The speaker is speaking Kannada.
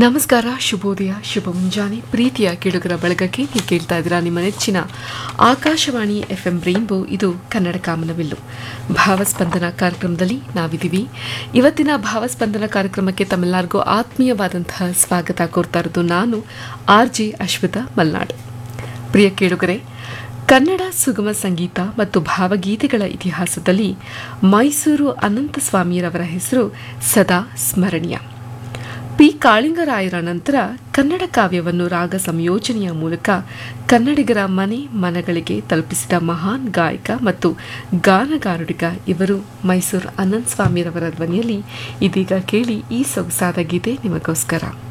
ನಮಸ್ಕಾರ ಶುಭೋದಯ ಶುಭ ಮುಂಜಾನೆ ಪ್ರೀತಿಯ ಕೇಳುಗರ ಬಳಗಕ್ಕೆ ನೀವು ಕೇಳ್ತಾ ಇದ್ದೀರಾ ನಿಮ್ಮ ನೆಚ್ಚಿನ ಆಕಾಶವಾಣಿ ಎಫ್ ಎಂ ರೈನ್ಬೋ ಇದು ಕನ್ನಡ ಕಾಮನವಿಲ್ಲು ಭಾವಸ್ಪಂದನ ಕಾರ್ಯಕ್ರಮದಲ್ಲಿ ನಾವಿದ್ದೀವಿ ಇವತ್ತಿನ ಭಾವಸ್ಪಂದನ ಕಾರ್ಯಕ್ರಮಕ್ಕೆ ತಮ್ಮೆಲ್ಲರಿಗೂ ಆತ್ಮೀಯವಾದಂತಹ ಸ್ವಾಗತ ಕೋರ್ತಾ ಇರೋದು ನಾನು ಆರ್ ಜೆ ಅಶ್ವಿತಾ ಮಲ್ನಾಡ್ ಪ್ರಿಯ ಕೇಳುಗರೆ ಕನ್ನಡ ಸುಗಮ ಸಂಗೀತ ಮತ್ತು ಭಾವಗೀತೆಗಳ ಇತಿಹಾಸದಲ್ಲಿ ಮೈಸೂರು ಅನಂತಸ್ವಾಮಿಯರವರ ಹೆಸರು ಸದಾ ಸ್ಮರಣೀಯ ಪಿ ಕಾಳಿಂಗರಾಯರ ನಂತರ ಕನ್ನಡ ಕಾವ್ಯವನ್ನು ರಾಗ ಸಂಯೋಜನೆಯ ಮೂಲಕ ಕನ್ನಡಿಗರ ಮನೆ ಮನಗಳಿಗೆ ತಲುಪಿಸಿದ ಮಹಾನ್ ಗಾಯಕ ಮತ್ತು ಗಾನಗಾರುಡಿಗ ಇವರು ಮೈಸೂರು ಅನಂತ್ ಸ್ವಾಮಿರವರ ಧ್ವನಿಯಲ್ಲಿ ಇದೀಗ ಕೇಳಿ ಈ ಸೊಗಸಾದ ಗೀತೆ ನಿಮಗೋಸ್ಕರ